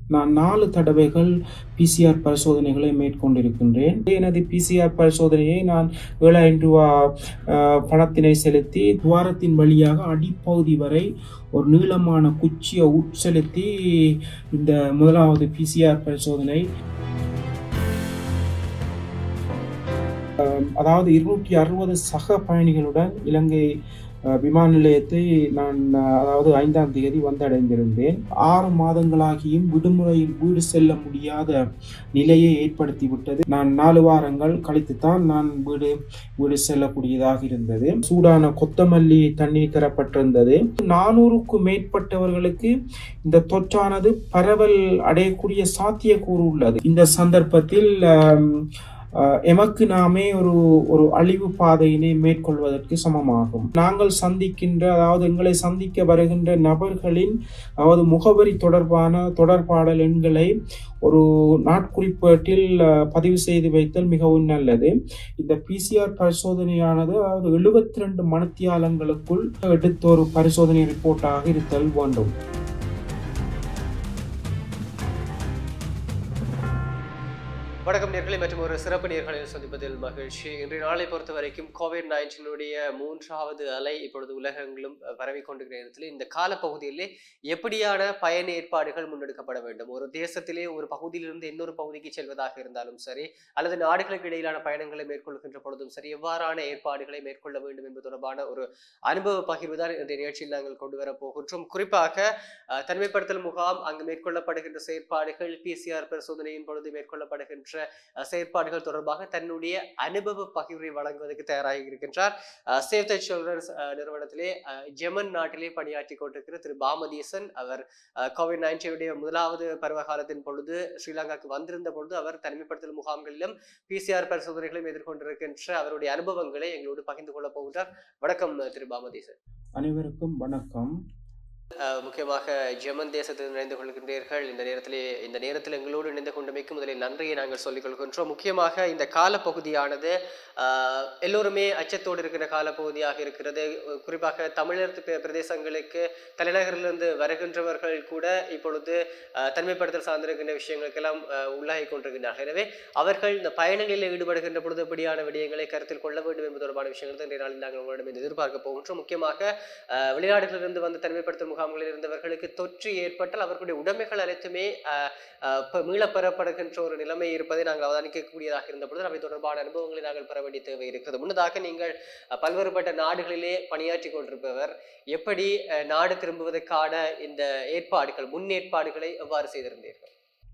நான் நாலு தடவைகள் பிசிஆர் பரிசோதனைகளை மேற்கொண்டிருக்கின்றேன் எனது பிசிஆர் பரிசோதனையை நான் ஏழாயிரம் ரூபா அஹ், பணத்தினை செலுத்தி துவாரத்தின் வழியாக அடிப்பகுதி வரை ஒரு நீளமான குச்சியை உட்செலுத்தி இந்த முதலாவது பிசிஆர் பரிசோதனை அஹ், அதாவது இருநூற்றி அறுபது சக பயணிகளுடன் இலங்கை அஹ், விமான நிலையத்தை நான் அஹ், அதாவது ஐந்தாம் தேதி வந்தடைந்திருந்தேன் ஆறு மாதங்களாகியும் விடுமுறையில் வீடு செல்ல முடியாத நிலையை ஏற்படுத்தி விட்டது நான் நாலு வாரங்கள் கழித்துத்தான் நான் வீடு வீடு செல்லக்கூடியதாக இருந்தது சூடான கொத்தமல்லி தண்ணீர் தரப்பட்டிருந்தது நானூறுக்கும் மேற்பட்டவர்களுக்கு இந்த தொற்றானது பரவல் அடையக்கூடிய சாத்தியக்கூறு உள்ளது இந்த சந்தர்ப்பத்தில் ஆம், ஆஹ், எமக்கு நாமே ஒரு ஒரு அழிவு பாதையினை மேற்கொள்வதற்கு சமமாகும் நாங்கள் சந்திக்கின்ற அதாவது எங்களை சந்திக்க வருகின்ற நபர்களின் அதாவது முகவரி தொடர்பான தொடர்பாடல் எண்களை ஒரு நாட்குறிப்பேட்டில் ஆஹ், பதிவு செய்து வைத்தல் மிகவும் நல்லது இந்த பிசிஆர் பரிசோதனையானது அதாவது எழுபத்தி ரெண்டு மணித்தியாலங்களுக்குள் எடுத்த ஒரு பரிசோதனை ரிப்போர்ட்டாக இருத்தல் வேண்டும் வணக்கம் நேர்களை மற்றும் ஒரு சிறப்பு நேர்களில் சந்திப்பதில் மகிழ்ச்சி இன்றைய நாளை பொறுத்த வரைக்கும் கோவிட் நைன்டீனுடைய மூன்றாவது அலை இப்பொழுது உலகெங்கிலும் பரவி கொண்டிருக்கிற நேரத்தில் இந்த காலப்பகுதியிலே எப்படியான பயண ஏற்பாடுகள் முன்னெடுக்கப்பட வேண்டும் ஒரு தேசத்திலே ஒரு பகுதியிலிருந்து இன்னொரு பகுதிக்கு செல்வதாக இருந்தாலும் சரி அல்லது நாடுகளுக்கு இடையிலான பயணங்களை மேற்கொள்கின்ற பொழுதும் சரி எவ்வாறான ஏற்பாடுகளை மேற்கொள்ள வேண்டும் என்பது தொடர்பான ஒரு அனுபவ பகிர்வு தான் இன்றைய நிகழ்ச்சியில் நாங்கள் கொண்டு வரப் போகின்றோம் குறிப்பாக அஹ், தனிமைப்படுத்தல் முகாம் அங்கு மேற்கொள்ளப்படுகின்ற செயற்பாடுகள் பிசிஆர் பரிசோதனையின் பொழுது மேற்கொள்ளப்படுகின்ற அஹ், செயற்பாடுகள் தொடர்பாக தன்னுடைய அனுபவ பகிர்வை வழங்குவதற்கு தயாராகி இருக்கின்றார் சேவ் த சில்ட்ரன்ஸ் நிறுவனத்திலே அஹ், ஜெர்மன் நாட்டிலே பணியாற்றி கொண்டிருக்கிற திரு பாமதீசன் அவர் கோவிட் நைன்டீனுடைய முதலாவது பருவ காலத்தின் பொழுது ஸ்ரீலங்காக்கு வந்திருந்த பொழுது அவர் தனிமைப்படுத்தல் முகாம்களிலும் பிசிஆர் பரிசோதனைகளையும் எதிர்கொண்டிருக்கின்ற அவருடைய அனுபவங்களை எங்களோடு பகிர்ந்து கொள்ளப் போகின்றார் வணக்கம் திரு பாமதீசன் அனைவருக்கும் வணக்கம் அஹ் முக்கியமாக ஜெர்மன் தேசத்தில் இணைந்து கொள்கின்றீர்கள் இந்த நேரத்திலே இந்த நேரத்தில் எங்களோடு இணைந்து கொண்டமைக்கு முதலில் நன்றியை நாங்கள் சொல்லிக் கொள்கின்றோம் முக்கியமாக இந்த காலப்பகுதியானது அஹ், எல்லோருமே அச்சத்தோடு இருக்கிற காலப்பகுதியாக இருக்கிறது அஹ், குறிப்பாக தமிழர் பிர- பிரதேசங்களுக்கு தலைநகரிலிருந்து வருகின்றவர்கள் கூட இப்பொழுது அஹ், தனிமைப்படுத்தல் சார்ந்திருக்கின்ற விஷயங்களுக்கெல்லாம் அஹ், உள்ளாகி கொண்டிருக்கின்றார்கள் எனவே அவர்கள் இந்த பயணங்களில் ஈடுபடுகின்ற பொழுது இப்படியான விடயங்களை கருத்தில் கொள்ள வேண்டும் என்பது தொடர்பான விஷயங்கள் தான் இன்றைய நாளில் நாங்கள் உங்களிடம் எதிர்பார்க்க போகின்றோம் முக்கியமாக அஹ், வெளிநாடுகளிலிருந்து வந்து தனிமைப்படுத்தல் முகாம்களில் இருந்தவர்களுக்கு தொற்று ஏற்பட்டால் அவர்களுடைய உடைமைகள் அனைத்துமே அஹ், அஹ், ப- மீளப்பெறப்படுகின்ற ஒரு நிலைமை இருப்பதை நாங்கள் அவதானிக்கக்கூடியதாக இருந்த பொழுது அவை தொடர்பான அனுபவங்களை நாங்கள் பெற வேண்டிய தேவை இருக்கிறது முன்னதாக நீங்கள் அஹ், பல்வேறுபட்ட நாடுகளிலே பணியாற்றி கொண்டிருப்பவர் எப்படி அஹ், நாடு திரும்புவதற்கான இந்த ஏற்பாடுகள் முன்னேற்பாடுகளை எவ்வாறு செய்திருந்தீர்கள்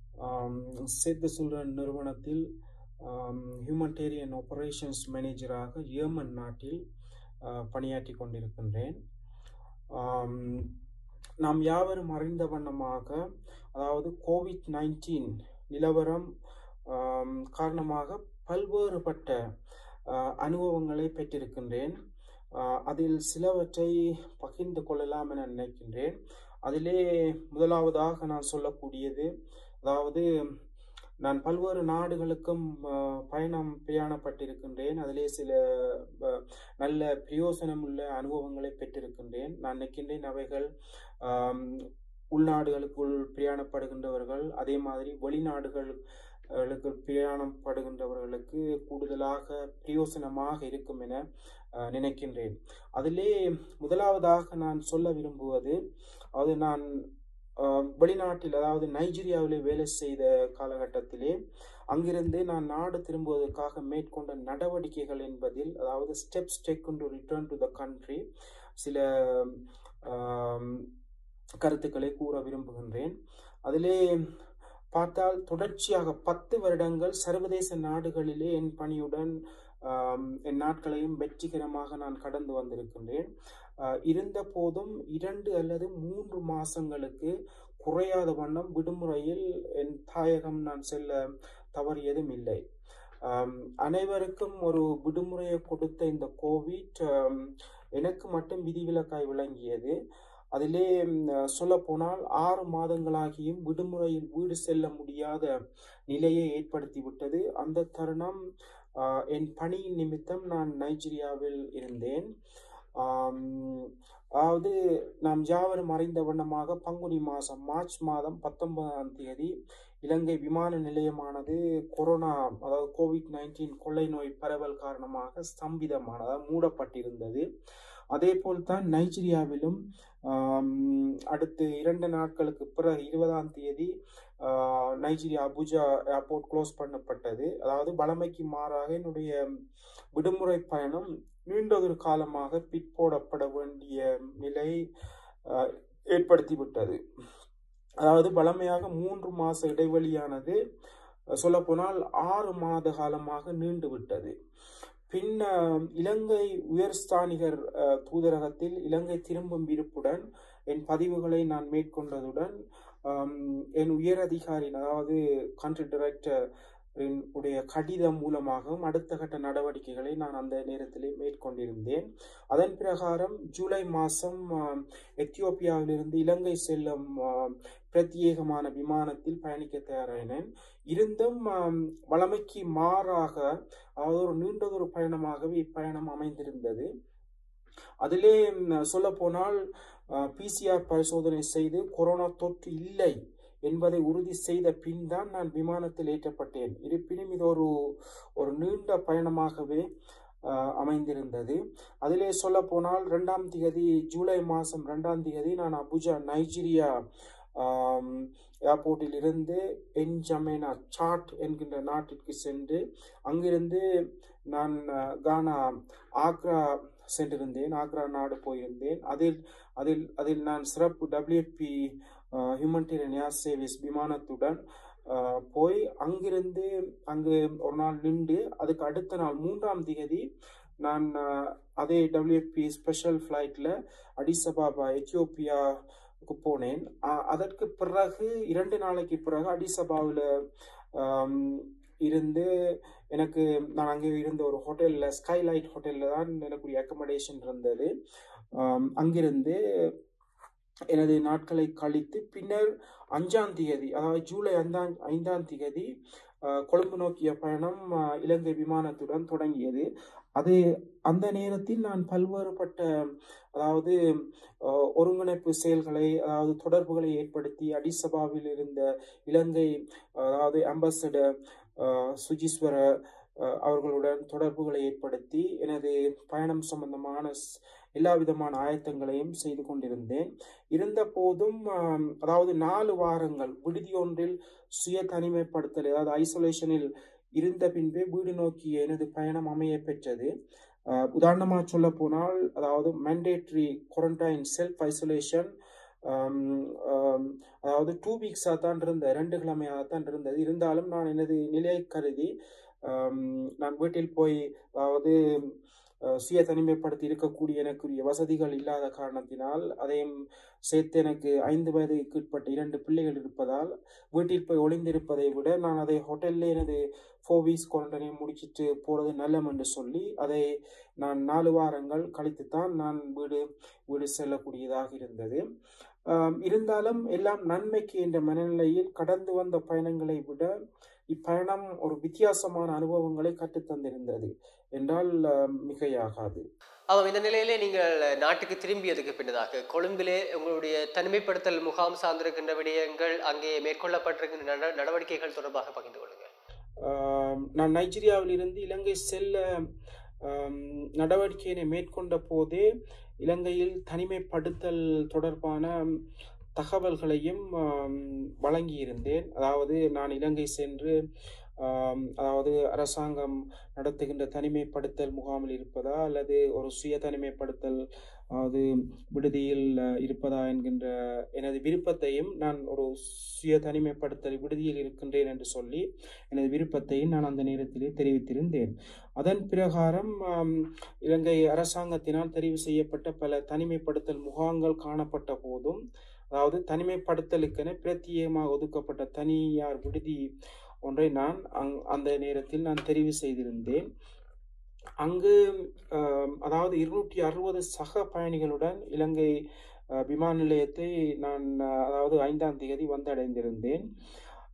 சேவ் த சில்ட்ரன் நிறுவனத்தில் ஹியூமனிடேரியன் ஆபரேஷன்ஸ் மேனேஜராக ஏமன் நாட்டில் ஆஹ், பணியாற்றி கொண்டிருக்கின்றேன் ஆம், நாம் யாவரும் அறிந்த வண்ணமாக அதாவது கோவிட் நைன்டீன் நிலவரம் ஆம், காரணமாக பல்வேறுபட்ட ஆஹ், அனுபவங்களை பெற்றிருக்கின்றேன் ஆஹ், அதில் சிலவற்றை பகிர்ந்து கொள்ளலாம் என நினைக்கின்றேன் அதிலே முதலாவதாக நான் சொல்லக்கூடியது அதாவது நான் பல்வேறு நாடுகளுக்கும் ஆஹ், பயணம் பிரயாணப்பட்டிருக்கின்றேன் அதிலே சில ஆஹ், நல்ல பிரயோசனமுள்ள அனுபவங்களை பெற்றிருக்கின்றேன் நான் நினைக்கின்றேன் அவைகள் ஆம், உள்நாடுகளுக்குள் பிரயாணப்படுகின்றவர்கள் அதே மாதிரி வெளிநாடுகளுக்கு பிரயாணப்படுகின்றவர்களுக்கு கூடுதலாக பிரயோசனமாக இருக்கும் என ஆஹ், நினைக்கின்றேன் அதிலே முதலாவதாக நான் சொல்ல விரும்புவது அதாவது நான் ஆஹ், வெளிநாட்டில் அதாவது நைஜீரியாவிலே வேலை செய்த காலகட்டத்திலே அங்கிருந்து நான் நாடு திரும்புவதற்காக மேற்கொண்ட நடவடிக்கைகள் என்பதில் அதாவது steps taken to return to the country சில ஆம், கருத்துக்களை கூற விரும்புகின்றேன் அதிலே பார்த்தால் தொடர்ச்சியாக பத்து வருடங்கள் சர்வதேச நாடுகளிலே என் பணியுடன் ஆம், என் நாட்களையும் வெற்றிகரமாக நான் கடந்து வந்திருக்கின்றேன் ஆஹ், இருந்த போதும் இரண்டு அல்லது மூன்று மாசங்களுக்கு குறையாத வண்ணம் விடுமுறையில் என் தாயகம் நான் செல்ல தவறியதும் இல்லை ஆம், அனைவருக்கும் ஒரு விடுமுறையை கொடுத்த இந்த கோவிட் ஆம், எனக்கு மட்டும் விதிவிலக்காய் விளங்கியது அதிலே சொல்ல போனால் ஆறு மாதங்களாகியும் விடுமுறையில் வீடு செல்ல முடியாத நிலையை ஏற்படுத்தி விட்டது அந்த தருணம் ஆஹ், என் பணியின் நிமித்தம் நான் நைஜீரியாவில் இருந்தேன் ஆம், அதாவது நாம் யாவரும் அறிந்த வண்ணமாக பங்குனி மாதம் மார்ச் மாதம் பத்தொன்பதாம் தேதி இலங்கை விமான நிலையமானது கொரோனா அதாவது கோவிட் நைன்டீன் கொள்ளை நோய் பரவல் காரணமாக ஸ்தம்பிதமான அதாவது மூடப்பட்டிருந்தது அதே போல்தான் நைஜீரியாவிலும் அடுத்து இரண்டு நாட்களுக்கு பிறகு இருபதாம் தேதி நைஜீரியா அபுஜா ஏர்போர்ட் க்ளோஸ் பண்ணப்பட்டது அதாவது வளமைக்கு மாறாக என்னுடைய விடுமுறை பயணம் நீண்டதொரு காலமாக பிற்போடப்பட வேண்டிய நிலை ஏற்படுத்திவிட்டது அதாவது வளமையாக மூன்று மாத இடைவெளியானது சொல்லப்போனால் ஆறு மாத காலமாக நீண்டு விட்டது பின் இலங்கை உயர்ஸ்தானிகர் தூதரகத்தில் இலங்கை திரும்பும் விருப்புடன் என் பதிவுகளை நான் மேற்கொண்டதுடன் என் உயர் அதிகாரி அதாவது கண்ட்ரி டைரக்டர் உடைய கடிதம் மூலமாகவும் அடுத்த கட்ட நடவடிக்கைகளை நான் அந்த நேரத்திலே மேற்கொண்டிருந்தேன் அதன் பிரகாரம் ஜூலை மாதம் எத்தியோப்பியாவிலிருந்து இலங்கை செல்லும் பிரத்யேகமான விமானத்தில் பயணிக்க தயாரானேன் இருந்தும் வளமைக்கு மாறாக அதாவது ஒரு நீண்டதொரு பயணமாகவே இப்பயணம் அமைந்திருந்தது அதிலே சொல்ல போனால் பிசிஆர் பரிசோதனை செய்து கொரோனா தொற்று இல்லை என்பதை உறுதி செய்த பின் தான் நான் விமானத்தில் ஏற்றப்பட்டேன் இருப்பினும் இது ஒரு ஒரு நீண்ட பயணமாகவே அமைந்திருந்தது அதிலே சொல்ல போனால் ரெண்டாம் திகதி ஜூலை மாதம் ரெண்டாம் திகதி நான் அபுஜா நைஜீரியா ஏர்போர்ட்டில் இருந்து என்ஜமேனா சாட் என்கின்ற நாட்டிற்கு சென்று அங்கிருந்து நான் கானா ஆக்ரா சென்றிருந்தேன் ஆக்ரா நாடு போயிருந்தேன் அதில் அதில் அதில் நான் சிறப்பு டபிள்யூபி ஹியூமனிடேரியன் ஏர் சர்வீஸ் விமானத்துடன் போய் அங்கிருந்து அங்கு ஒரு நாள் நின்று அதுக்கு அடுத்த நாள் மூன்றாம் திகதி நான் அதே டபிள்யூபி ஸ்பெஷல் ஃப்ளைட்டில் அடிசபாபா எத்தியோப்பியாவுக்கு போனேன் அதற்கு பிறகு இரண்டு நாளைக்கு பிறகு அடிசபாவில் இருந்து எனக்கு நான் அங்கே இருந்த ஒரு ஹோட்டலில் ஸ்கைலைட் ஹோட்டலில் தான் எனக்குரிய அக்கமடேஷன் இருந்தது அங்கிருந்து எனது நாட்களை கழித்து பின்னர் அஞ்சாம் திகதி அதாவது ஜூலை ஐந்தாம் ஐந்தாம் திகதி கொழும்பு நோக்கிய பயணம் இலங்கை விமானத்துடன் தொடங்கியது அது அந்த நேரத்தில் நான் பல்வேறுபட்ட அதாவது ஒருங்கிணைப்பு செயல்களை அதாவது தொடர்புகளை ஏற்படுத்தி அடிசபாவில் இருந்த இலங்கை அதாவது அம்பாசடர் சுஜீஸ்வர அவர்களுடன் தொடர்புகளை ஏற்படுத்தி எனது பயணம் சம்பந்தமான எல்லா விதமான ஆயத்தங்களையும் செய்து கொண்டிருந்தேன் இருந்த போதும் அதாவது நாலு வாரங்கள் விடுதி ஒன்றில் சுய தனிமைப்படுத்தல் அதாவது ஐசோலேஷனில் இருந்த பின்பே வீடு நோக்கிய எனது பயணம் அமைய பெற்றது உதாரணமாக சொல்ல போனால் அதாவது மேண்டேட்ரி குவாரண்டைன் செல்ஃப் ஐசோலேஷன் அதாவது டூ வீக்ஸாக தான் இருந்த ரெண்டு கிழமையாக தான் இருந்தது இருந்தாலும் நான் எனது நிலையை கருதி நான் வீட்டில் போய் அதாவது சுய தனிமைப்படுத்தி இருக்கக்கூடிய எனக்குரிய வசதிகள் இல்லாத காரணத்தினால் அதையும் சேர்த்து எனக்கு ஐந்து வயதுக்கு உட்பட்ட இரண்டு பிள்ளைகள் இருப்பதால் வீட்டில் போய் ஒளிந்திருப்பதை விட நான் அதை ஹோட்டலில் எனது ஃபோர் வீக்ஸ் குவாரண்டைனை முடிச்சிட்டு போகிறது நல்லம் என்று சொல்லி அதை நான் நாலு வாரங்கள் கழித்து தான் நான் வீடு வீடு செல்லக்கூடியதாக இருந்தது இருந்தாலும் எல்லாம் நன்மைக்கு என்ற மனநிலையில் கடந்து வந்த பயணங்களை விட இப்பயணம் ஒரு வித்தியாசமான அனுபவங்களை கற்றுத்தந்திருந்தது என்றால் மிகையாகாது ஆமாம் இந்த நிலையிலே நீங்கள் நாட்டுக்கு திரும்பியதுக்கு பின்னதாக கொழும்பிலே உங்களுடைய தனிமைப்படுத்தல் முகாம் சார்ந்திருக்கின்ற விடயங்கள் அங்கே மேற்கொள்ளப்பட்டிருக்கின்ற நடவடிக்கைகள் தொடர்பாக பகிர்ந்து கொள்ளுங்கள் நான் நைஜீரியாவில் இருந்து இலங்கை செல்ல நடவடிக்கையினை மேற்கொண்ட போதே இலங்கையில் தனிமைப்படுத்தல் தொடர்பான தகவல்களையும் வழங்கியிருந்தேன் அதாவது நான் இலங்கை சென்று அதாவது அரசாங்கம் நடத்துகின்ற தனிமைப்படுத்தல் முகாமில் இருப்பதா அல்லது ஒரு சுய தனிமைப்படுத்தல் அது விடுதியில் இருப்பதா என்கின்ற எனது விருப்பத்தையும் நான் ஒரு சுய தனிமைப்படுத்தல் விடுதியில் இருக்கின்றேன் என்று சொல்லி எனது விருப்பத்தையும் நான் அந்த நேரத்திலே தெரிவித்திருந்தேன் அதன் பிரகாரம் இலங்கை அரசாங்கத்தினால் தெரிவு செய்யப்பட்ட பல தனிமைப்படுத்தல் முகாம்கள் காணப்பட்ட போதும் அதாவது தனிமைப்படுத்தலுக்கென பிரத்யேகமாக ஒதுக்கப்பட்ட தனியார் விடுதி ஒன்றை நான் அங் அந்த நேரத்தில் நான் தெரிவு செய்திருந்தேன் அங்கு அதாவது இருநூற்றி அறுபது சக பயணிகளுடன் இலங்கை விமான நிலையத்தை நான் அதாவது ஐந்தாம் தேதி வந்தடைந்திருந்தேன்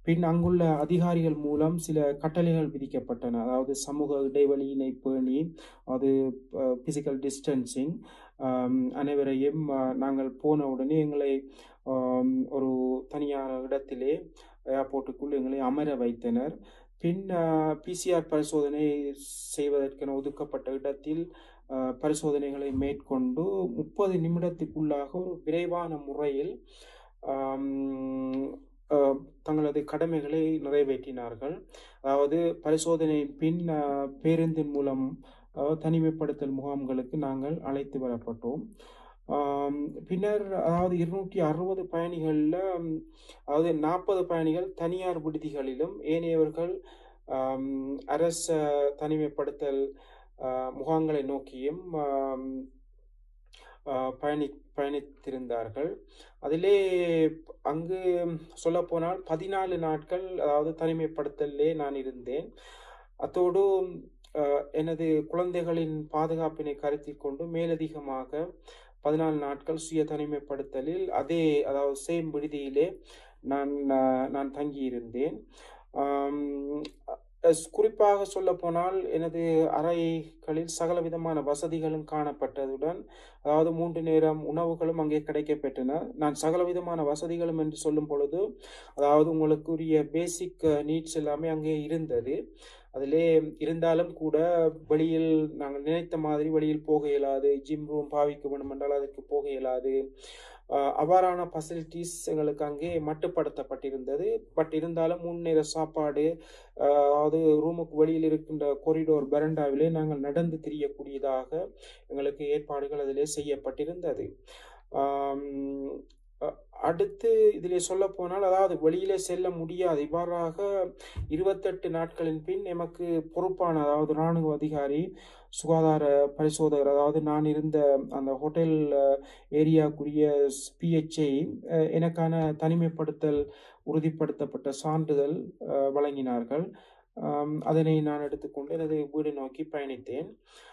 பின் அங்குள்ள அதிகாரிகள் மூலம் சில கட்டளைகள் விதிக்கப்பட்டன அதாவது சமூக இடைவெளியினை பேணி அது பிசிக்கல் டிஸ்டன்சிங் அனைவரையும் அஹ், நாங்கள் போன உடனே எங்களை ஆம், ஒரு தனியான இடத்திலே ஏர்போர்ட்டுக்குள் எங்களை அமர வைத்தனர் பின் பிசிஆர் பரிசோதனை செய்வதற்கென ஒதுக்கப்பட்ட இடத்தில் அஹ், பரிசோதனைகளை மேற்கொண்டு முப்பது நிமிடத்துக்குள்ளாக ஒரு விரைவான முறையில் ஆம், அஹ், தங்களது கடமைகளை நிறைவேற்றினார்கள் அதாவது பரிசோதனையின் பின் அஹ், பேருந்தின் மூலம் அஹ், தனிமைப்படுத்தல் முகாம்களுக்கு நாங்கள் அழைத்து வரப்பட்டோம் ஆம், பின்னர் அதாவது இருநூற்றி அறுபது பயணிகளில் அதாவது நாற்பது பயணிகள் தனியார் விடுதிகளிலும் ஏனையவர்கள் ஆம், அரச தனிமைப்படுத்தல் ஆ, முகாம்களை நோக்கியும் ஆம், ஆ, பயணி பயணித்திருந்தார்கள் அதிலே அங்கு சொல்லப்போனால் பதினாலு நாட்கள் அதாவது தனிமைப்படுத்தலே நான் இருந்தேன் அத்தோடு அஹ், எனது குழந்தைகளின் பாதுகாப்பினை கருத்தில் கொண்டு மேலதிகமாக பதினாலு நாட்கள் சுய தனிமைப்படுத்தலில் அதே அதாவது சேம் விடுதியிலே நான் அஹ், நான் தங்கியிருந்தேன் ஆம், அஹ், குறிப்பாக சொல்லப்போனால் எனது அறைகளில் சகல விதமான வசதிகளும் காணப்பட்டதுடன் அதாவது மூன்று நேரம் உணவுகளும் அங்கே கிடைக்கப்பெற்றன நான் சகல விதமான வசதிகளும் என்று சொல்லும் பொழுது அதாவது உங்களுக்குரிய பேசிக் நீட்ஸ் எல்லாமே அங்கே இருந்தது அதிலே இருந்தாலும் கூட வெளியில் நாங்கள் நினைத்த மாதிரி வெளியில் போக இயலாது ஜிம் ரூம் பாவிக்க வேண்டும் என்றால் அதற்கு போக இயலாது அஹ் அவ்வாறான ஃபெசிலிட்டிஸ் எங்களுக்கு அங்கே மட்டுப்படுத்தப்பட்டிருந்தது பட் இருந்தாலும் முன்னேற சாப்பாடு அஹ் அதாவது ரூமுக்கு வெளியில் இருக்கின்ற கொரிடோர் பரண்டாவிலே நாங்கள் நடந்து திரியக்கூடியதாக எங்களுக்கு ஏற்பாடுகள் அதிலே செய்யப்பட்டிருந்தது ஆம், அ- அடுத்து இதிலே சொல்ல போனால் அதாவது வெளியிலே செல்ல முடியாது இவ்வாறாக இருபத்தெட்டு நாட்களின் பின் எமக்கு பொறுப்பான அதாவது இராணுவ அதிகாரி சுகாதார பரிசோதகர் அதாவது நான் இருந்த அந்த ஹோட்டல் ஏரியாக்குரிய பிஹெச்ஐ எனக்கான தனிமைப்படுத்தல் உறுதிப்படுத்தப்பட்ட சான்றிதழ் அஹ், வழங்கினார்கள் ஆம், அதனை நான் எடுத்துக்கொண்டு எனது வீடு நோக்கி பயணித்தேன்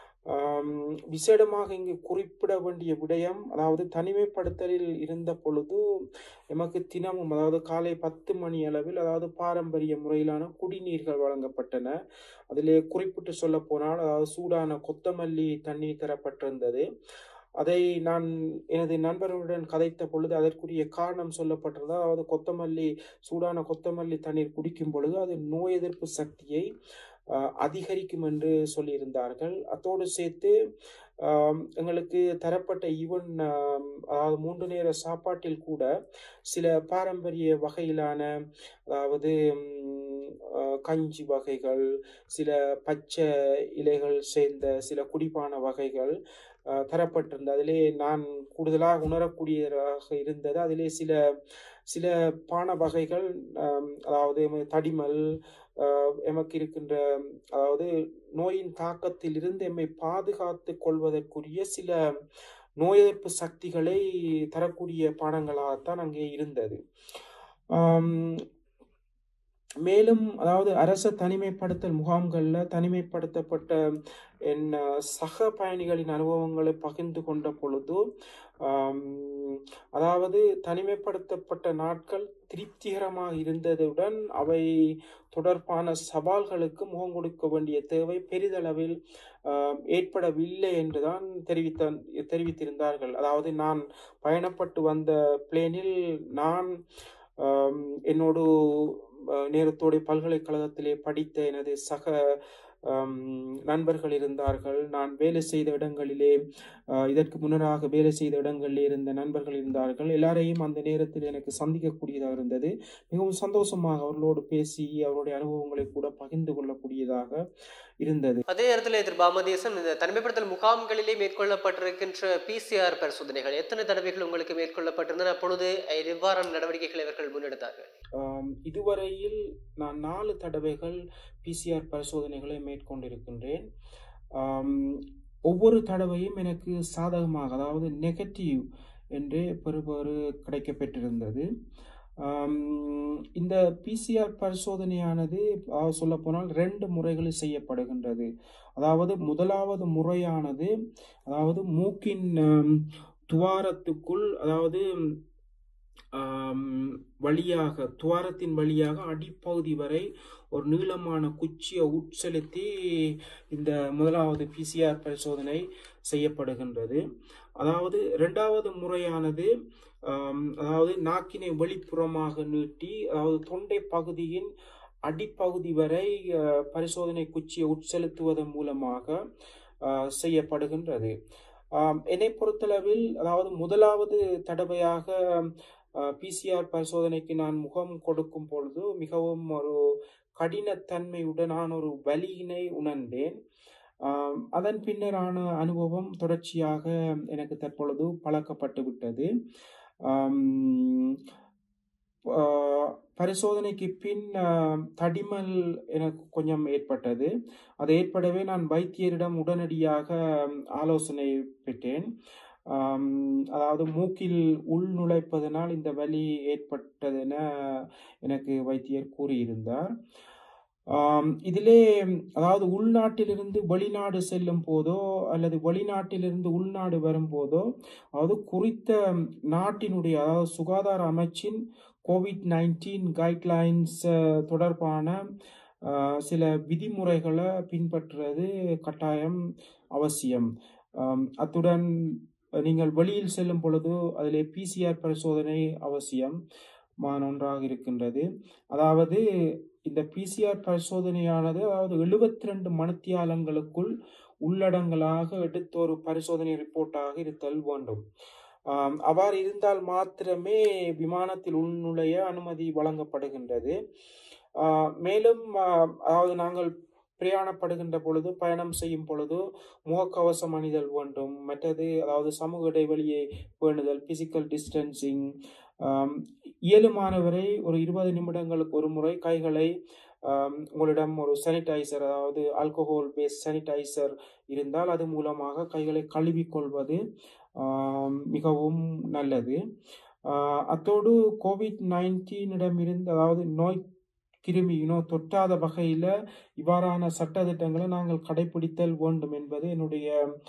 ஆம், விசேடமாக இங்கு குறிப்பிட வேண்டிய விடயம் அதாவது தனிமைப்படுத்தலில் இருந்த பொழுது எமக்கு தினமும் அதாவது காலை பத்து மணி அளவில் அதாவது பாரம்பரிய முறையிலான குடிநீர்கள் வழங்கப்பட்டன அதிலே குறிப்பிட்டு சொல்ல போனால் அதாவது சூடான கொத்தமல்லி தண்ணீர் தரப்பட்டிருந்தது அதை நான் எனது நண்பர்களுடன் கதைத்த பொழுது அதற்குரிய காரணம் சொல்லப்பட்டிருந்தது அதாவது கொத்தமல்லி சூடான கொத்தமல்லி தண்ணீர் குடிக்கும் பொழுது அது நோய் எதிர்ப்பு சக்தியை அஹ், அதிகரிக்கும் என்று சொல்லியிருந்தார்கள் அத்தோடு சேர்த்து ஆம், எங்களுக்கு தரப்பட்ட ஈவன் அதாவது மூன்று நேர சாப்பாட்டில் கூட சில பாரம்பரிய வகையிலான அதாவது ம், அஹ், கஞ்சி வகைகள் சில பச்சை இலைகள் சேர்ந்த சில குடிப்பான வகைகள் அஹ், தரப்பட்டிருந்தது அதிலே நான் கூடுதலாக உணரக்கூடியதாக இருந்தது அதிலே சில சில பான வகைகள் ஆம், அதாவது எமது தடிமல் ஆஹ், எமக்கு இருக்கின்ற அதாவது நோயின் தாக்கத்தில் இருந்து எம்மை பாதுகாத்து கொள்வதற்குரிய சில நோய் எதிர்ப்பு சக்திகளை தரக்கூடிய பானங்களாகத்தான் அங்கே இருந்தது ஆம், மேலும் அதாவது அரச தனிமைப்படுத்தல் முகாம்களில் தனிமைப்படுத்தப்பட்ட என் அஹ், சக பயணிகளின் அனுபவங்களை பகிர்ந்து கொண்ட பொழுது ஆம், அதாவது தனிமைப்படுத்தப்பட்ட நாட்கள் திருப்திகரமாக இருந்ததுடன் அவை தொடர்பான சவால்களுக்கு முகம் கொடுக்க வேண்டிய தேவை பெரிதளவில் ஆம், ஏற்படவில்லை என்றுதான் தெரிவித்த தெரிவித்திருந்தார்கள் அதாவது நான் பயணப்பட்டு வந்த பிளேனில் நான் ஆம், என்னோடு அஹ், நேரத்தோடு பல்கலைக்கழகத்திலே படித்த எனது சக ஆம், நண்பர்கள் இருந்தார்கள் நான் வேலை செய்த இடங்களிலே அஹ், இதற்கு முன்னராக வேலை செய்த இடங்களிலே இருந்த நண்பர்கள் இருந்தார்கள் எல்லாரையும் அந்த நேரத்தில் எனக்கு சந்திக்கக்கூடியதாக இருந்தது மிகவும் சந்தோஷமாக அவர்களோடு பேசி அவருடைய அனுபவங்களை கூட பகிர்ந்து கொள்ளக்கூடியதாக இருந்தது அதே நேரத்தில் திரு பாமதேசன் இந்த தனிமைப்படுத்தல் முகாம்களிலே மேற்கொள்ளப்பட்டிருக்கின்ற பிசிஆர் பரிசோதனைகள் எத்தனை தடவைகள் உங்களுக்கு மேற்கொள்ளப்பட்டிருந்தன அப்பொழுது எவ்வாறான நடவடிக்கைகளை இவர்கள் முன்னெடுத்தார்கள் ஆம், இதுவரையில் நான் நாலு தடவைகள் பிசிஆர் பரிசோதனைகளை மேற்கொண்டிருக்கின்றேன் ஆம், ஒவ்வொரு தடவையும் எனக்கு சாதகமாக அதாவது நெகட்டிவ் என்று பெறுபேறு கிடைக்கப்பெற்றிருந்தது ஆம், இந்த பிசிஆர் பரிசோதனையானது சொல்லப்போனால் ரெண்டு முறைகளில் செய்யப்படுகின்றது அதாவது முதலாவது முறையானது அதாவது மூக்கின் ஆம், துவாரத்துக்குள் அதாவது ஆம், வழியாக துவாரத்தின் வழியாக அடிப்பகுதி வரை ஒரு நீளமான குச்சியை உட்செலுத்தி இந்த முதலாவது பிசிஆர் பரிசோதனை செய்யப்படுகின்றது அதாவது இரண்டாவது முறையானது ஆம், அதாவது நாக்கினை வெளிப்புறமாக நீட்டி அதாவது தொண்டை பகுதியின் அடிப்பகுதி வரை அஹ், பரிசோதனை குச்சியை உட்செலுத்துவதன் மூலமாக அஹ், செய்யப்படுகின்றது ஆம், என்னை பொறுத்தளவில் அதாவது முதலாவது தடவையாக பிசிஆர் பரிசோதனைக்கு நான் முகம் கொடுக்கும் பொழுது மிகவும் ஒரு கடினத்தன்மையுடனான ஒரு வலியினை உணர்ந்தேன் ஆம், அதன் பின்னரான அனுபவம் தொடர்ச்சியாக எனக்கு தற்பொழுது பழக்கப்பட்டு விட்டது ஆம், ஆ, பரிசோதனைக்கு பின் ஆ, தடிமல் எனக்கு கொஞ்சம் ஏற்பட்டது அது ஏற்படவே நான் வைத்தியரிடம் உடனடியாக ஆலோசனை பெற்றேன் ஆம், அதாவது மூக்கில் உள் நுழைப்பதனால் இந்த வலி ஏற்பட்டதென எனக்கு வைத்தியர் கூறியிருந்தார் ஆம், இதிலே அதாவது உள்நாட்டிலிருந்து வெளிநாடு செல்லும் போதோ அல்லது வெளிநாட்டிலிருந்து உள்நாடு வரும்போதோ அதாவது குறித்த நாட்டினுடைய அதாவது சுகாதார அமைச்சின் கோவிட் நைன்டீன் கைட்லைன்ஸ் தொடர்பான அஹ், சில விதிமுறைகளை பின்பற்றுறது கட்டாயம் அவசியம் ஆம், அத்துடன் நீங்கள் வெளியில் செல்லும் பொழுது அதிலே பிசிஆர் பரிசோதனை அவசியம் மான ஒன்றாக இருக்கின்றது அதாவது இந்த பிசிஆர் பரிசோதனையானது அதாவது எழுபத்தி ரெண்டு மணித்தியாலங்களுக்குள் உள்ளடங்கலாக எடுத்த ஒரு பரிசோதனை ரிப்போர்ட்டாக இருத்தல் வேண்டும் ஆம், அவ்வாறு இருந்தால் மாத்திரமே விமானத்தில் உள்நுழைய அனுமதி வழங்கப்படுகின்றது ஆ, மேலும் ஆ, அதாவது நாங்கள் பிரயாணப்படுகின்ற பொழுது பயணம் செய்யும் பொழுது முகக்கவசம் அணிதல் வேண்டும் மற்றது அதாவது சமூக இடைவெளியை பேணுதல் பிசிக்கல் டிஸ்டன்சிங் இயலுமானவரை ஒரு இருபது நிமிடங்களுக்கு ஒரு முறை கைகளை ஆம், உங்களிடம் ஒரு சானிடைசர் அதாவது ஆல்கோஹால் பேஸ் சானிடைசர் இருந்தால் அது மூலமாக கைகளை கழுவிக்கொள்வது ஆம், மிகவும் நல்லது ஆ, அத்தோடு கோவிட் நைன்டீனிடமிருந்து அதாவது நோய் கிருமி நோய் தொற்றாத வகையில் இவ்வாறான சட்டதிட்டங்களை நாங்கள் கடைபிடித்தல் வேண்டும் என்பது என்னுடைய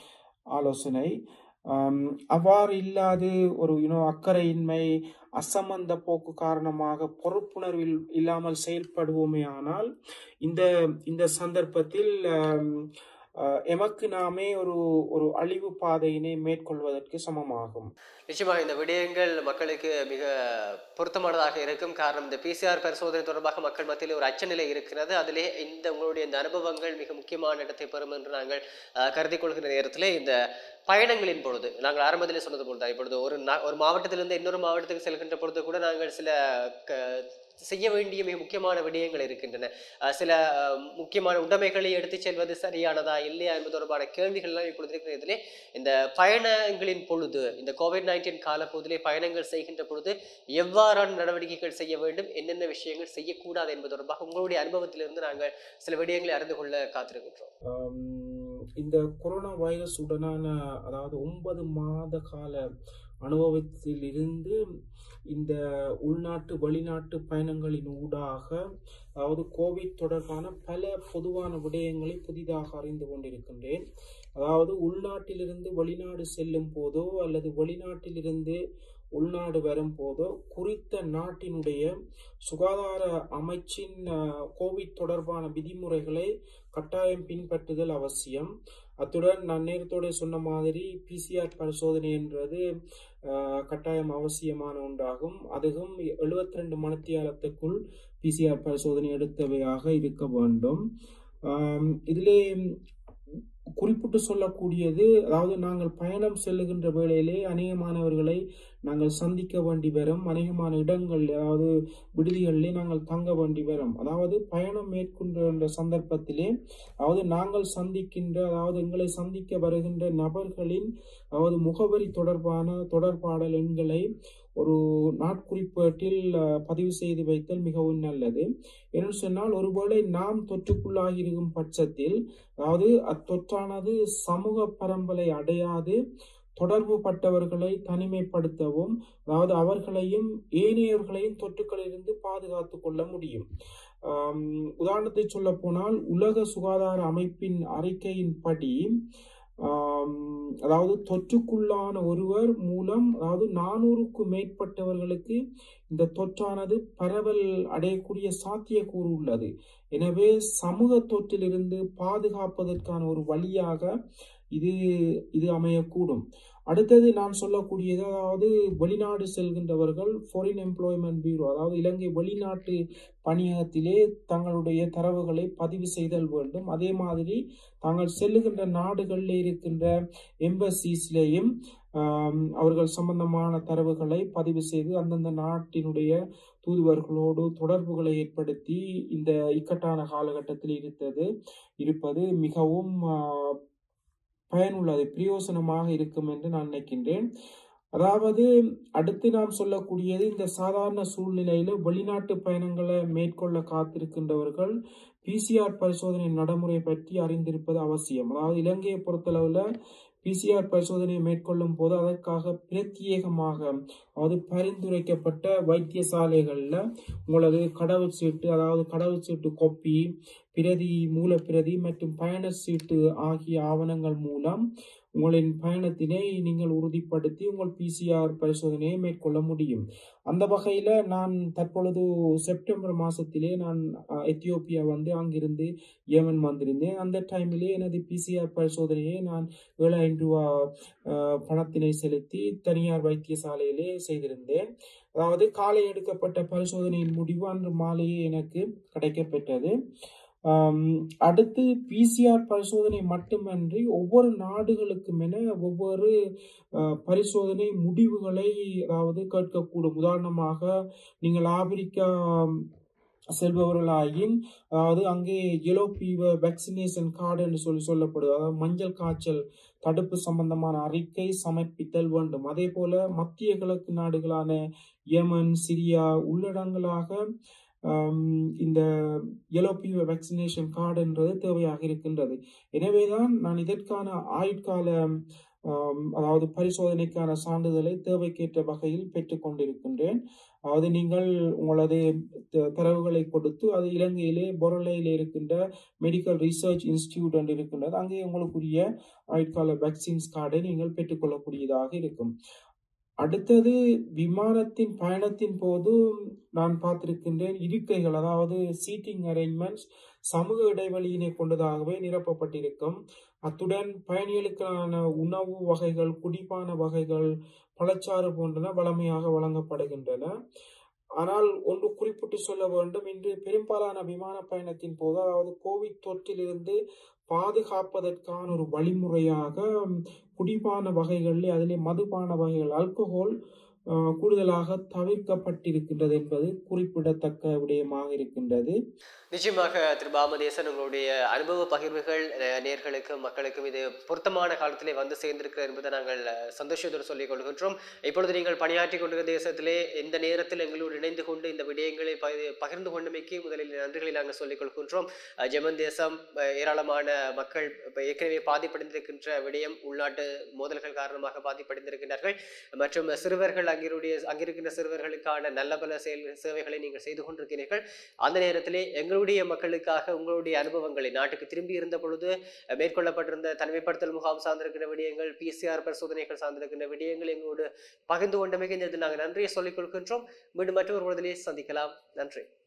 ஆலோசனை ஆம், அவ்வாறு இல்லாது ஒரு யூனோ அக்கறையின்மை அசம்பந்த போக்கு காரணமாக பொறுப்புணர்வில் இல்லாமல் செயல்படுவோமே ஆனால் இந்த இந்த சந்தர்ப்பத்தில் ஆம், ஆஹ், எமக்கு நாமே ஒரு ஒரு அழிவு பாதையினை மேற்கொள்வதற்கு சமமாகும் நிச்சயமாக இந்த விடயங்கள் மக்களுக்கு மிக பொருத்தமானதாக இருக்கும் காரணம் இந்த பிசிஆர் பரிசோதனை தொடர்பாக மக்கள் மத்தியில் ஒரு அச்சநிலை இருக்கிறது அதிலே இந்த உங்களுடைய இந்த அனுபவங்கள் மிக முக்கியமான இடத்தை பெறும் என்று நாங்கள் அஹ், கருதி கொள்கிற நேரத்திலே இந்த பயணங்களின் பொழுது நாங்கள் ஆரம்பத்திலே சொன்னது போல் தான் இப்பொழுது ஒரு நா- ஒரு மாவட்டத்திலிருந்து இன்னொரு மாவட்டத்துக்கு செல்கின்ற பொழுது கூட நாங்கள் சில க செய்ய வேண்டிய மிக முக்கியமான விடயங்கள் இருக்கின்றன அஹ், சில அஹ், முக்கியமான உடைமைகளை எடுத்துச் செல்வது சரியானதா இல்லையா என்பது தொடர்பான கேள்விகள்லாம் இப்பொழுது இருக்கிற இதிலே இந்த பயணங்களின் பொழுது இந்த கோவிட் நைன்டீன் காலப்பகுதியிலே பயணங்கள் செய்கின்ற பொழுது எவ்வாறான நடவடிக்கைகள் செய்ய வேண்டும் என்னென்ன விஷயங்கள் செய்யக்கூடாது என்பது தொடர்பாக உங்களுடைய அனுபவத்திலிருந்து நாங்கள் சில விடயங்களை அறிந்து கொள்ள காத்திருக்கின்றோம் ஆம், இந்த கொரோனா வைரஸ் உடனான அதாவது ஒன்பது மாத கால அனுபவத்தில் இருந்து இந்த உள்நாட்டு வெளிநாட்டு பயணங்களின் ஊடாக அதாவது கோவிட் தொடர்பான பல பொதுவான விடயங்களை புதிதாக அறிந்து கொண்டிருக்கின்றேன் அதாவது உள்நாட்டிலிருந்து வெளிநாடு செல்லும் போதோ அல்லது வெளிநாட்டிலிருந்து உள்நாடு வரும் போதோ குறித்த நாட்டினுடைய சுகாதார அமைச்சின் அஹ், கோவிட் தொடர்பான விதிமுறைகளை கட்டாயம் பின்பற்றுதல் அவசியம் அத்துடன் நான் நேரத்தோட சொன்ன மாதிரி பிசிஆர் பரிசோதனை என்றது அஹ், கட்டாயம் அவசியமான ஒன்றாகும் அதுவும் எழுபத்தி ரெண்டு மணித்தியாலத்துக்குள் பிசிஆர் பரிசோதனை எடுத்தவையாக இருக்க வேண்டும் ஆம், இதிலே குறிப்பிட்டு சொல்லக்கூடியது அதாவது நாங்கள் பயணம் செல்லுகின்ற வேளையிலே அநேகமானவர்களை நாங்கள் சந்திக்க வேண்டி வரும் அநேகமான இடங்கள் அதாவது விடுதிகளிலே நாங்கள் தங்க வேண்டி வரும் அதாவது பயணம் மேற்கொண்ட சந்தர்ப்பத்திலே அதாவது நாங்கள் சந்திக்கின்ற அதாவது எங்களை சந்திக்க வருகின்ற நபர்களின் அதாவது முகவரி தொடர்பான தொடர்பாடல் எண்களை ஒரு நாட்குறிப்பேட்டில் அஹ், பதிவு செய்து வைத்தல் மிகவும் நல்லது என்று சொன்னால் ஒருவேளை நாம் தொற்றுக்குள்ளாகி இருக்கும் பட்சத்தில் அதாவது அத்தொற்றானது சமூக பரம்பலை அடையாது தொடர்பு பட்டவர்களை தனிமைப்படுத்தவும் அதாவது அவர்களையும் ஏனையவர்களையும் தொற்றுக்களிலிருந்து பாதுகாத்து கொள்ள முடியும் ஆம், உதாரணத்தை சொல்ல போனால் உலக சுகாதார அமைப்பின் அறிக்கையின்படி ஆம், அதாவது தொற்றுக்குள்ளான ஒருவர் மூலம் அதாவது நானூறுக்கும் மேற்பட்டவர்களுக்கு இந்த தொற்றானது பரவல் அடையக்கூடிய சாத்தியக்கூறு உள்ளது எனவே சமூக தொற்றிலிருந்து பாதுகாப்பதற்கான ஒரு வழியாக இது இது அமையக்கூடும் அடுத்தது நான் சொல்லக்கூடியது அதாவது வெளிநாடு செல்கின்றவர்கள் ஃபாரின் எம்ப்ளாய்மெண்ட் பியூரோ அதாவது இலங்கை வெளிநாட்டு பணியகத்திலே தங்களுடைய தரவுகளை பதிவு செய்தல் வேண்டும் அதே மாதிரி தாங்கள் செல்லுகின்ற நாடுகளில் இருக்கின்ற எம்பசிஸ்லேயும் அவர்கள் சம்பந்தமான தரவுகளை பதிவு செய்து அந்தந்த நாட்டினுடைய தூதுவர்களோடு தொடர்புகளை ஏற்படுத்தி இந்த இக்கட்டான காலகட்டத்தில் இருந்தது இருப்பது மிகவும் ஆஹ், பயனுள்ளது பிரயோசனமாக இருக்கும் என்று நான் நினைக்கின்றேன் அதாவது அடுத்து நாம் சொல்லக்கூடியது இந்த சாதாரண சூழ்நிலையில வெளிநாட்டு பயணங்களை மேற்கொள்ள காத்திருக்கின்றவர்கள் பிசிஆர் பரிசோதனை நடைமுறை பற்றி அறிந்திருப்பது அவசியம் அதாவது இலங்கையை பொறுத்தளவுல பிசிஆர் பரிசோதனை மேற்கொள்ளும் போது அதற்காக பிரத்யேகமாக அதாவது பரிந்துரைக்கப்பட்ட வைத்தியசாலைகளில் உங்களது கடவுச்சீட்டு அதாவது கடவுச்சீட்டு கொப்பி பிரதி மூலப்பிரதி மற்றும் பயண சீட்டு ஆகிய ஆவணங்கள் மூலம் உங்களின் பயணத்தினை நீங்கள் உறுதிப்படுத்தி உங்கள் பிசிஆர் பரிசோதனையை மேற்கொள்ள முடியும் அந்த வகையில் நான் தற்பொழுது செப்டம்பர் மாதத்திலே நான் அஹ், எத்தியோப்பியா வந்து அங்கிருந்து ஏமன் வந்திருந்தேன் அந்த டைமிலே எனது பிசிஆர் பரிசோதனையை நான் ஏழாயிரம் ரூபா அஹ், பணத்தினை செலுத்தி தனியார் வைத்தியசாலையிலே செய்திருந்தேன் அதாவது காலை எடுக்கப்பட்ட பரிசோதனையின் முடிவு அன்று மாலையே எனக்கு கிடைக்கப்பெற்றது ஆம், அடுத்து பிசிஆர் பரிசோதனை மட்டுமன்றி ஒவ்வொரு நாடுகளுக்கும் என ஒவ்வொரு அஹ், பரிசோதனை முடிவுகளை அதாவது கேட்கக்கூடும் உதாரணமாக நீங்கள் ஆப்பிரிக்கா செல்பவர்களாயின் அதாவது அங்கே எலோ ஃபீவர் வேக்சினேஷன் கார்டு என்று சொல்லி சொல்லப்படுது அதாவது மஞ்சள் காய்ச்சல் தடுப்பு சம்பந்தமான அறிக்கை சமர்ப்பித்தல் வேண்டும் அதே போல மத்திய கிழக்கு நாடுகளான யமன் சிரியா உள்ளடங்களாக ஆம், இந்த எலோ ஃபீவர் வேக்சினேஷன் கார்டுன்றது தேவையாக இருக்கின்றது எனவேதான் நான் இதற்கான ஆயுட்கால ஆம், அதாவது பரிசோதனைக்கான சான்றிதழை தேவைக்கேற்ற வகையில் பெற்றுக்கொண்டிருக்கின்றேன் அதாவது நீங்கள் உங்களது த- தரவுகளை கொடுத்து அது இலங்கையிலே பொருளையில் இருக்கின்ற மெடிக்கல் ரிசர்ச் இன்ஸ்டிடியூட் என்று இருக்கின்றது அங்கே உங்களுக்குரிய ஆயுட்கால வேக்சின்ஸ் கார்டை நீங்கள் பெற்றுக்கொள்ளக்கூடியதாக இருக்கும் அடுத்தது விமானத்தின் பயணத்தின் போது நான் பார்த்திருக்கின்றேன் இருக்கைகள் அதாவது சீட்டிங் அரேஞ்ச்மெண்ட்ஸ் சமூக இடைவெளியினை கொண்டதாகவே நிரப்பப்பட்டிருக்கும் அத்துடன் பயணிகளுக்கான உணவு வகைகள் குடிப்பான வகைகள் பழச்சாறு போன்றன வளமையாக வழங்கப்படுகின்றன ஆனால் ஒன்று குறிப்பிட்டு சொல்ல வேண்டும் இன்று பெரும்பாலான விமான பயணத்தின் போது அதாவது கோவிட் தொற்றிலிருந்து பாதுகாப்பதற்கான ஒரு வழிமுறையாக ம், குடிபான வகைகளில் அதிலே மதுபான வகைகள் ஆல்கஹால் அஹ், கூடுதலாக தவிர்க்கப்பட்டிருக்கின்றது என்பது குறிப்பிடத்தக்க விடயமாக இருக்கின்றது நிச்சயமாக திரு பாமதேசன் உங்களுடைய அனுபவ பகிர்வுகள் அஹ், நேர்களுக்கும் மக்களுக்கும் இது பொருத்தமான காலத்திலே வந்து சேர்ந்திருக்கிறது என்பதை நாங்கள் அஹ், சந்தோஷத்தோடு சொல்லிக் கொள்கின்றோம் இப்பொழுது நீங்கள் பணியாற்றி கொண்டிருக்கிற தேசத்திலே இந்த நேரத்தில் எங்களோடு இணைந்து கொண்டு இந்த விடயங்களை பகிர்- பகிர்ந்து கொண்டமைக்கு முதலில் நன்றிகளை நாங்கள் சொல்லிக் கொள்கின்றோம் அஹ், ஜெமன் தேசம் அஹ், ஏராளமான மக்கள் இப்ப ஏற்கனவே பாதிப்படைந்திருக்கின்ற விடயம் உள்நாட்டு மோதல்கள் காரணமாக பாதிப்படைந்திருக்கின்றார்கள் மற்றும் சிறுவர்கள் அங்கிருடைய அங்கிருக்கின்ற சிறுவர்களுக்கான நல்ல பல செயல் சேவைகளை நீங்கள் செய்து கொண்டிருக்கிறீர்கள் அந்த நேரத்திலே எங்களுடைய மக்களுக்காக உங்களுடைய அனுபவங்களை நாட்டுக்கு திரும்பி இருந்த பொழுது அஹ், மேற்கொள்ளப்பட்டிருந்த தனிமைப்படுத்தல் முகாம் சார்ந்திருக்கின்ற விடயங்கள் பிசிஆர் பரிசோதனைகள் சார்ந்திருக்கின்ற விடயங்கள் எங்களோடு பகிர்ந்து கொண்டமைக்கு இந்த இடத்தில் நாங்கள் நன்றியை சொல்லிக் கொள்கின்றோம் மீண்டும் மற்றொரு பொழுதிலே சந்திக்கலாம் நன்றி